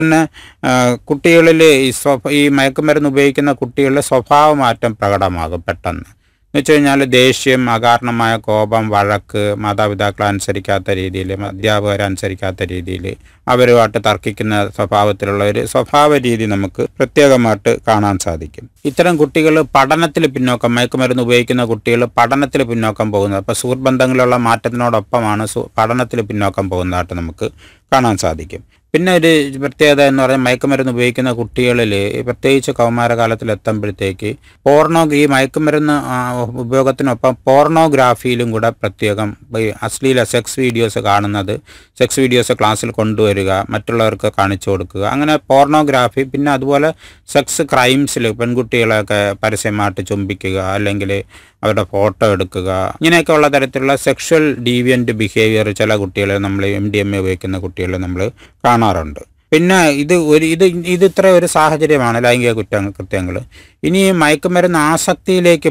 പിന്നെ കുട്ടികളിൽ ഈ സ്വ ഈ മയക്കുമരുന്ന് ഉപയോഗിക്കുന്ന കുട്ടികളിലെ സ്വഭാവ മാറ്റം പ്രകടമാകും പെട്ടെന്ന് എന്ന് വെച്ച് കഴിഞ്ഞാൽ ദേഷ്യം അകാരണമായ കോപം വഴക്ക് മാതാപിതാക്കളെ അനുസരിക്കാത്ത രീതിയിൽ അധ്യാപകരെ അനുസരിക്കാത്ത രീതിയിൽ അവരുമായിട്ട് തർക്കിക്കുന്ന സ്വഭാവത്തിലുള്ള ഒരു സ്വഭാവ രീതി നമുക്ക് പ്രത്യേകമായിട്ട് കാണാൻ സാധിക്കും ഇത്തരം കുട്ടികൾ പഠനത്തിൽ പിന്നോക്കം മയക്കുമരുന്ന് ഉപയോഗിക്കുന്ന കുട്ടികൾ പഠനത്തിൽ പിന്നോക്കം പോകുന്നത് അപ്പോൾ സുഹൃബന്ധങ്ങളിലുള്ള മാറ്റത്തിനോടൊപ്പമാണ് സു പഠനത്തിൽ പിന്നോക്കം പോകുന്നതായിട്ട് നമുക്ക് കാണാൻ സാധിക്കും പിന്നെ ഒരു പ്രത്യേകത എന്ന് പറയുന്നത് മയക്കുമരുന്ന് ഉപയോഗിക്കുന്ന കുട്ടികളിൽ പ്രത്യേകിച്ച് കൗമാരകാലത്തിൽ എത്തുമ്പോഴത്തേക്ക് പോർണോ ഈ മയക്കുമരുന്ന് ആ, ഉപയോഗത്തിനൊപ്പം പോർണോഗ്രാഫിയിലും കൂടെ പ്രത്യേകം ഈ അശ്ലീല സെക്സ് വീഡിയോസ് കാണുന്നത് സെക്സ് വീഡിയോസ് ക്ലാസ്സിൽ കൊണ്ടുവരിക മറ്റുള്ളവർക്ക് കാണിച്ചു കൊടുക്കുക അങ്ങനെ പോർണോഗ്രാഫി പിന്നെ അതുപോലെ സെക്സ് ക്രൈംസിൽ പെൺകുട്ടികളെയൊക്കെ പരസ്യമായിട്ട് ചുംബിക്കുക അല്ലെങ്കിൽ അവരുടെ ഫോട്ടോ എടുക്കുക ഇങ്ങനെയൊക്കെ ഉള്ള തരത്തിലുള്ള സെക്ഷൽ ഡീവിയൻറ്റ് ബിഹേവിയർ ചില കുട്ടികളെ നമ്മൾ എം ഡി എം എ ഉപയോഗിക്കുന്ന കുട്ടികളെ നമ്മൾ കാണാറുണ്ട് പിന്നെ ഇത് ഒരു ഇത് ഇത് ഇത്ര ഒരു സാഹചര്യമാണ് ലൈംഗിക കുറ്റ കൃത്യങ്ങൾ ഇനി ഈ മയക്കുമരുന്ന് ആസക്തിയിലേക്ക്